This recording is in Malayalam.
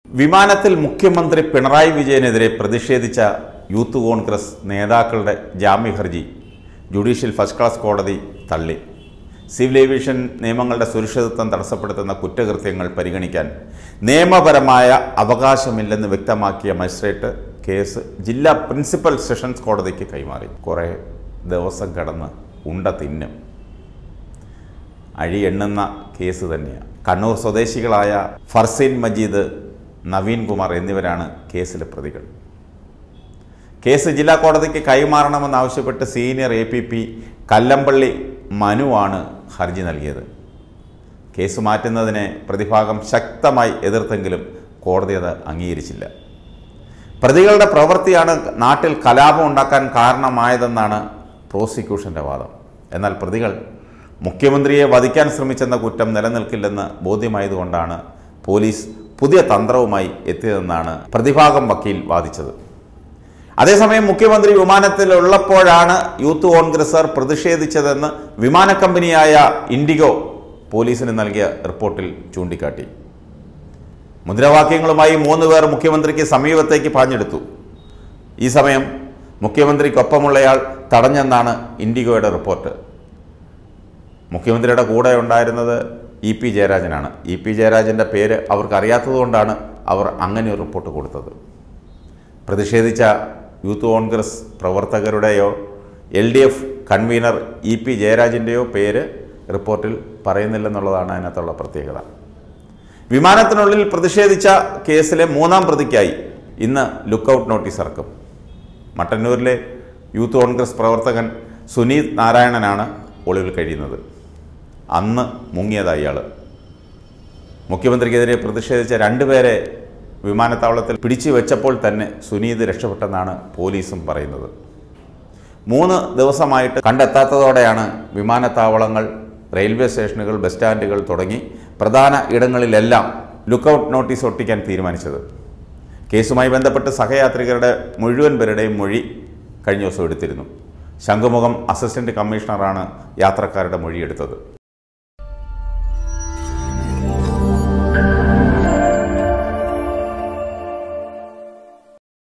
വിമാനത്തിൽ മുഖ്യമന്ത്രി പിണറായി വിജയനെതിരെ പ്രതിഷേധിച്ച യൂത്ത് കോൺഗ്രസ് നേതാക്കളുടെ ജാമ്യ ഹർജി ജുഡീഷ്യൽ ഫസ്റ്റ് ക്ലാസ് കോടതി തള്ളി സിവിൽ ഏവിയേഷൻ നിയമങ്ങളുടെ സുരക്ഷിതത്വം തടസ്സപ്പെടുത്തുന്ന കുറ്റകൃത്യങ്ങൾ പരിഗണിക്കാൻ നിയമപരമായ അവകാശമില്ലെന്ന് വ്യക്തമാക്കിയ മജിസ്ട്രേറ്റ് കേസ് ജില്ലാ പ്രിൻസിപ്പൽ സെഷൻസ് കോടതിക്ക് കൈമാറി കുറേ ദിവസം കടന്ന് ഉണ്ട തിന്നും അഴി എണ്ണുന്ന കേസ് തന്നെയാണ് കണ്ണൂർ സ്വദേശികളായ ഫർസീൻ മജീദ് നവീൻ കുമാർ എന്നിവരാണ് കേസിലെ പ്രതികൾ കേസ് ജില്ലാ കോടതിക്ക് കൈമാറണമെന്നാവശ്യപ്പെട്ട് senior A P P Kallampally മനുവാണ് ഹർജി നൽകിയത് കേസ് മാറ്റുന്നതിനെ പ്രതിഭാഗം ശക്തമായി എതിർത്തെങ്കിലും കോടതി അത് അംഗീകരിച്ചില്ല പ്രതികളുടെ പ്രവൃത്തിയാണ് നാട്ടിൽ കലാപം ഉണ്ടാക്കാൻ കാരണമായതെന്നാണ് പ്രോസിക്യൂഷൻ്റെ വാദം എന്നാൽ പ്രതികൾ മുഖ്യമന്ത്രിയെ വധിക്കാൻ ശ്രമിച്ചെന്ന കുറ്റം നിലനിൽക്കില്ലെന്ന് ബോധ്യമായതുകൊണ്ടാണ് പോലീസ് പുതിയ തന്ത്രവുമായി എത്തിയതെന്നാണ് പ്രതിഭാഗം വക്കീൽ വാദിച്ചത് അതേസമയം മുഖ്യമന്ത്രി വിമാനത്തിലുള്ളപ്പോഴാണ് യൂത്ത് കോൺഗ്രസർ പ്രതിഷേധിച്ചതെന്ന് വിമാന കമ്പനിയായ ഇൻഡിഗോ പോലീസിന് നൽകിയ റിപ്പോർട്ടിൽ ചൂണ്ടിക്കാട്ടി മുദ്രാവാക്യങ്ങളുമായി മൂന്ന് പേർ മുഖ്യമന്ത്രിക്ക് സമീപത്തേക്ക് പാഞ്ഞെടുത്തു ഈ സമയം മുഖ്യമന്ത്രിക്കൊപ്പമുള്ളയാൾ തടഞ്ഞെന്നാണ് ഇൻഡിഗോയുടെ റിപ്പോർട്ട് മുഖ്യമന്ത്രിയുടെ കൂടെ ഉണ്ടായിരുന്നത് ഇ പി ജയരാജനാണ് ഇ പി ജയരാജൻ്റെ പേര് അവർക്ക് അറിയാത്തതുകൊണ്ടാണ് അവർ അങ്ങനെ ഒരു റിപ്പോർട്ട് കൊടുത്തത് പ്രതിഷേധിച്ച യൂത്ത് കോൺഗ്രസ് പ്രവർത്തകരുടെയോ L D F convener E P ജയരാജൻ്റെയോ പേര് റിപ്പോർട്ടിൽ പറയുന്നില്ലെന്നുള്ളതാണ് അതിനകത്തുള്ള പ്രത്യേകത വിമാനത്തിനുള്ളിൽ പ്രതിഷേധിച്ച കേസിലെ മൂന്നാം പ്രതിക്കായി ഇന്ന് ലുക്കൗട്ട് നോട്ടീസ് ഇറക്കും മട്ടന്നൂരിലെ യൂത്ത് കോൺഗ്രസ് പ്രവർത്തകൻ സുനീത് നാരായണനാണ് ഒളിവിൽ കഴിയുന്നത് അന്ന് മുങ്ങിയത് അയാൾ മുഖ്യമന്ത്രിക്കെതിരെ പ്രതിഷേധിച്ച രണ്ടുപേരെ വിമാനത്താവളത്തിൽ പിടിച്ചു വെച്ചപ്പോൾ തന്നെ സുനീത് രക്ഷപ്പെട്ടെന്നാണ് പോലീസും പറയുന്നത് മൂന്ന് ദിവസമായിട്ട് കണ്ടെത്താത്തതോടെയാണ് വിമാനത്താവളങ്ങൾ റെയിൽവേ സ്റ്റേഷനുകൾ ബസ് സ്റ്റാൻഡുകൾ തുടങ്ങി പ്രധാന ഇടങ്ങളിലെല്ലാം ലുക്കൗട്ട് നോട്ടീസ് ഒട്ടിക്കാൻ തീരുമാനിച്ചത് കേസുമായി ബന്ധപ്പെട്ട് സഹയാത്രികരുടെ മുഴുവൻ പേരുടെയും മൊഴി കഴിഞ്ഞ ദിവസം എടുത്തിരുന്നു ശംഖുമുഖം അസിസ്റ്റന്റ് കമ്മീഷണറാണ് യാത്രക്കാരുടെ മൊഴിയെടുത്തത്